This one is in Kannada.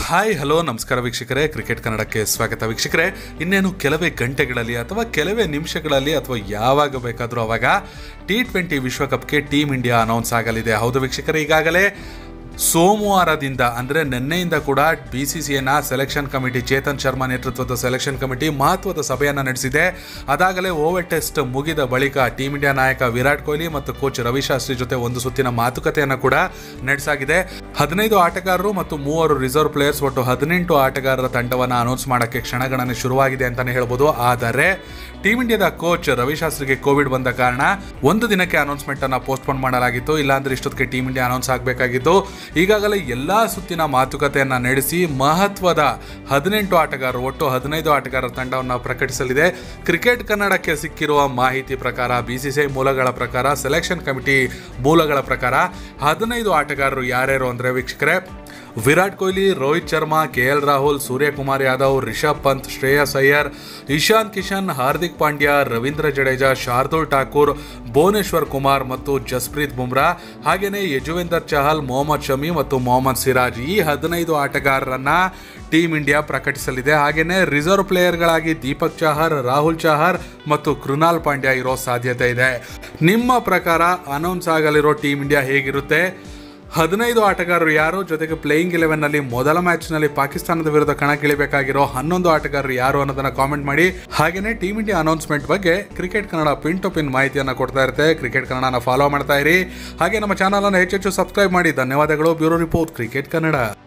ಹಾಯ್ ಹಲೋ ನಮಸ್ಕಾರ ವೀಕ್ಷಕರೇ ಕ್ರಿಕೆಟ್ ಕನ್ನಡಕ್ಕೆ ಸ್ವಾಗತ ವೀಕ್ಷಕರೇ ಇನ್ನೇನು ಕೆಲವೇ ಗಂಟೆಗಳಲ್ಲಿ ಅಥವಾ ಕೆಲವೇ ನಿಮಿಷಗಳಲ್ಲಿ ಅಥವಾ ಯಾವಾಗ ಬೇಕಾದರೂ ಅವಾಗ ಟಿ ಟ್ವೆಂಟಿ ವಿಶ್ವಕಪ್ಗೆ ಟೀಮ್ ಇಂಡಿಯಾ ಅನೌನ್ಸ್ ಆಗಲಿದೆ ಹೌದು ವೀಕ್ಷಕರೇ ಈಗಾಗಲೇ ಸೋಮವಾರದಿಂದ ಅಂದರೆ ನಿನ್ನೆಯಿಂದ ಕೂಡ ಬಿ ಸಿ ಸಿಯನ್ನ ಸೆಲೆಕ್ಷನ್ ಕಮಿಟಿ ಚೇತನ್ ಶರ್ಮಾ ನೇತೃತ್ವದ ಸೆಲೆಕ್ಷನ್ ಕಮಿಟಿ ಮಹತ್ವದ ಸಭೆಯನ್ನು ನಡೆಸಿದೆ ಅದಾಗಲೇ ಓವರ್ ಟೆಸ್ಟ್ ಮುಗಿದ ಬಳಿಕ ಟೀಮ್ ಇಂಡಿಯಾ ನಾಯಕ ವಿರಾಟ್ ಕೊಹ್ಲಿ ಮತ್ತು ಕೋಚ್ ರವಿಶಾಸ್ತ್ರಿ ಜೊತೆ ಒಂದು ಸುತ್ತಿನ ಮಾತುಕತೆಯನ್ನು ಕೂಡ ನಡೆಸಾಗಿದೆ ಹದಿನೈದು ಆಟಗಾರರು ಮತ್ತು ಮೂವರು ರಿಸರ್ವ್ ಪ್ಲೇಯರ್ಸ್ ಒಟ್ಟು ಹದಿನೆಂಟು ಆಟಗಾರರ ತಂಡವನ್ನು ಅನೌನ್ಸ್ ಮಾಡೋಕ್ಕೆ ಕ್ಷಣಗಣನೆ ಶುರುವಾಗಿದೆ ಅಂತಾನೆ ಹೇಳ್ಬೋದು ಆದರೆ ಟೀಮ್ ಇಂಡಿಯಾದ ಕೋಚ್ ರವಿಶಾಸ್ತ್ರಿಗೆ ಕೋವಿಡ್ ಬಂದ ಕಾರಣ ಒಂದು ದಿನಕ್ಕೆ ಅನೌನ್ಸ್ಮೆಂಟ್ ಅನ್ನ ಪೋಸ್ಟ್ಪೋನ್ ಮಾಡಲಾಗಿತ್ತು ಇಲ್ಲಾಂದ್ರೆ ಇಷ್ಟೊತ್ತಿಗೆ ಟೀಮ್ ಇಂಡಿಯಾ ಅನೌನ್ಸ್ ಆಗಬೇಕಾಗಿತ್ತು ಈಗಾಗಲೇ ಎಲ್ಲಾ ಸುತ್ತಿನ ಮಾತುಕತೆಯನ್ನ ನಡೆಸಿ ಮಹತ್ವದ ಹದಿನೆಂಟು ಆಟಗಾರರು ಒಟ್ಟು ಹದಿನೈದು ಆಟಗಾರರ ತಂಡವನ್ನು ಪ್ರಕಟಿಸಲಿದೆ ಕ್ರಿಕೆಟ್ ಕನ್ನಡಕ್ಕೆ ಸಿಕ್ಕಿರುವ ಮಾಹಿತಿ ಪ್ರಕಾರ ಬಿಸಿಸಿಐ ಮೂಲಗಳ ಪ್ರಕಾರ ಸೆಲೆಕ್ಷನ್ ಕಮಿಟಿ ಮೂಲಗಳ ಪ್ರಕಾರ ಹದಿನೈದು ಆಟಗಾರರು ಯಾರ್ಯಾರು ಅಂದ್ರೆ ವೀಕ್ಷಕರೇ ವಿರಾಟ್ ಕೊಹ್ಲಿ ರೋಹಿತ್ ಶರ್ಮಾ ಕೆ ಎಲ್ ರಾಹುಲ್ ಸೂರ್ಯಕುಮಾರ್ ಯಾದವ್ ರಿಷಬ್ ಪಂತ್ ಶ್ರೇಯಸ್ ಅಯ್ಯರ್ ಇಶಾಂತ್ ಕಿಶನ್ ಹಾರ್ದಿಕ್ ಪಾಂಡ್ಯ ರವೀಂದ್ರ ಜಡೇಜಾ ಶಾರ್ದುಲ್ ಠಾಕೂರ್ ಭುವನೇಶ್ವರ್ ಕುಮಾರ್ ಮತ್ತು ಜಸ್ಪ್ರೀತ್ ಬುಮ್ರಾ ಹಾಗೆಯೇ ಯಜುವೇಂದರ್ ಚಹಲ್ ಮೊಹಮ್ಮದ್ ಶಮಿ ಮತ್ತು ಮೊಹಮ್ಮದ್ ಸಿರಾಜ್ ಈ ಹದಿನೈದು ಆಟಗಾರರನ್ನ ಟೀಮ್ ಇಂಡಿಯಾ ಪ್ರಕಟಿಸಲಿದೆ ಹಾಗೆಯೇ ರಿಸರ್ವ್ ಪ್ಲೇಯರ್ಗಳಾಗಿ ದೀಪಕ್ ಚಾಹರ್ ರಾಹುಲ್ ಚಾಹರ್ ಮತ್ತು ಕೃನಾಲ್ ಪಾಂಡ್ಯ ಇರೋ ಸಾಧ್ಯತೆ ಇದೆ ನಿಮ್ಮ ಪ್ರಕಾರ ಅನೌನ್ಸ್ ಆಗಲಿರೋ ಟೀಮ್ ಇಂಡಿಯಾ ಹೇಗಿರುತ್ತೆ ಹದಿನೈದು ಆಟಗಾರರು ಯಾರು ಜೊತೆಗೆ ಪ್ಲೇಯಿಂಗ್ ಇಲೆವೆನ್ ನಲ್ಲಿ ಮೊದಲ ಮ್ಯಾಚ್ ನಲ್ಲಿ ಪಾಕಿಸ್ತಾನದ ವಿರುದ್ಧ ಕಣಕ್ಕಿಳಿಬೇಕಾಗಿರೋ ಹನ್ನೊಂದು ಆಟಗಾರರು ಯಾರು ಅನ್ನೋದನ್ನ ಕಾಮೆಂಟ್ ಮಾಡಿ ಹಾಗೇನೇ ಟೀಮ್ ಇಂಡಿಯಾ ಅನೌನ್ಸ್ಮೆಂಟ್ ಬಗ್ಗೆ cricket Kannada pin to pin ಮಾಹಿತಿಯನ್ನ ಕೊಡ್ತಾ ಇರುತ್ತೆ ಕ್ರಿಕೆಟ್ ಕನ್ನಡನ ಫಾಲೋ ಮಾಡ್ತಾ ಇರಿ ಹಾಗೆ ನಮ್ಮ ಚಾನಲ್ ಅನ್ನು ಹೆಚ್ಚೆಚ್ಚು ಸಬ್ಸ್ಕ್ರೈಬ್ ಮಾಡಿ ಧನ್ಯವಾದಗಳು ಬ್ಯೂರೋ ರಿಪೋರ್ಟ್ ಕ್ರಿಕೆಟ್ ಕನ್ನಡ